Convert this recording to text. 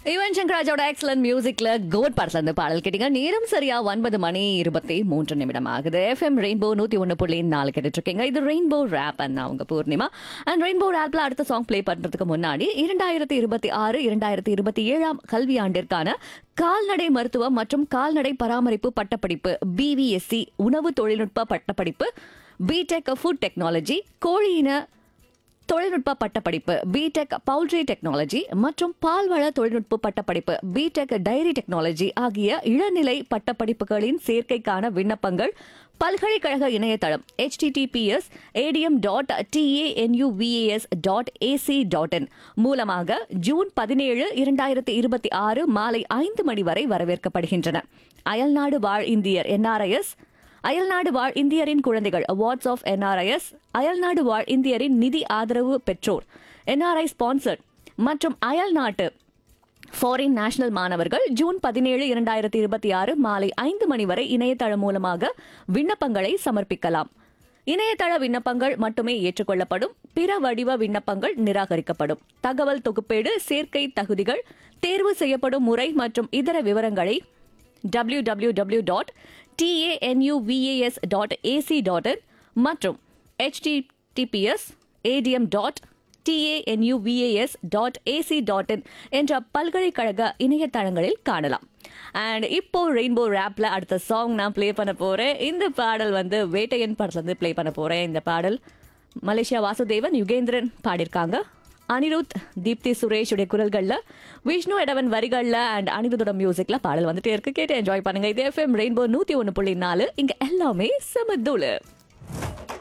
யுவன் சங்கராஜோட எக்ஸலன்ட் மியூசிக்ல கோட் படத்துல இருந்து பாடல் கேட்டீங்க நேரம் சரியா ஒன்பது மணி இருபத்தி மூன்று நிமிடம் ஆகுது எஃப்எம் ரெயின்போ நூத்தி ஒன்று புள்ளி நாலு கேட்டுட்டு இருக்கீங்க இது ரெயின்போ ரேப் அண்ட் அவங்க பூர்ணிமா அண்ட் ரெயின்போ ரேப்ல அடுத்த சாங் ப்ளே பண்றதுக்கு முன்னாடி இரண்டாயிரத்தி இருபத்தி ஆறு இரண்டாயிரத்தி இருபத்தி ஏழாம் கல்வியாண்டிற்கான கால்நடை மருத்துவம் மற்றும் கால்நடை பராமரிப்பு பட்டப்படிப்பு பிவிஎஸ்சி உணவு தொழில்நுட்ப பட்டப்படிப்பு பிடெக் ஃபுட் டெக்னாலஜி கோழியின தொழில்நுட்ப பட்டப்படிப்பு பிடெக் பவுல்ட்ரி டெக்னாலஜி மற்றும் பால்வள தொழில்நுட்ப பட்டப்படிப்பு பிடெக் டைரி டெக்னாலஜி ஆகிய இளநிலை பட்டப்படிப்புகளின் சேர்க்கைக்கான விண்ணப்பங்கள் பல்கலைக்கழக இணையதளம் https ADM dot TANUVAS dot AC dot in மூலமாக ஜூன் பதினேழு இரண்டாயிரத்தி இருபத்தி ஆறு மாலை ஐந்து மணி வரை வரவேற்கப்படுகின்றன அயல்நாடு வாழ் இந்தியர் என்ஆர்ஐஎஸ் அயல்நாடு வாழ் இந்தியரின் குழந்தைகள் அவார்ட்ஸ் ஆஃப் என்ஆர்ஐஎஸ் அயல்நாடு வாழ் இந்தியரின் நிதி ஆதரவு பெற்றோர் என்ஆர்ஐ ஸ்பான்சர்ட் மற்றும் அயல்நாட்டு ஃபாரின் நேஷனல் மாணவர்கள் ஜூன் பதினேழு இரண்டாயிரத்தி இருபத்தி ஆறு மாலை ஐந்து மணி வரை இணையதளம் மூலமாக விண்ணப்பங்களை சமர்ப்பிக்கலாம் இணையதள விண்ணப்பங்கள் மட்டுமே ஏற்றுக்கொள்ளப்படும் பிற வடிவ விண்ணப்பங்கள் நிராகரிக்கப்படும் தகவல் தொகுப்பேடு சேர்க்கை தகுதிகள் தேர்வு செய்யப்படும் முறை மற்றும் இதர விவரங்களை www.tanuvas.ac.in dot TANUVAS dot AC dot in மற்றும் https ADM dot TANUVAS dot AC dot in என்ற பல்கலைக்கழக இணையதளங்களில் காணலாம் அண்ட் இப்போ ரெயின்போ ரேப்ல அடுத்த சாங் நான் ப்ளே பண்ண போறேன் இந்த பாடல் வந்து வேட்டையன் படத்துல இருந்து ப்ளே பண்ண போறேன் இந்த பாடல் மலேசியா வாசுதேவன் யுகேந்திரன் பாடியிருக்காங்க அனிருத் தீப்தி சுரேஷ் உடைய குரல்கள்ல விஷ்ணு எடவன் வரிகள்ல அண்ட் அனிருத்தோட மியூசிக்ல பாடல் வந்துட்டே இருக்கு கேட்டு என்ஜாய் பண்ணுங்க இது எஃப்எம் ரெயின்போ நூத்தி ஒன்னு புள்ளி நாலு இங்க எல்லாமே சமதூளு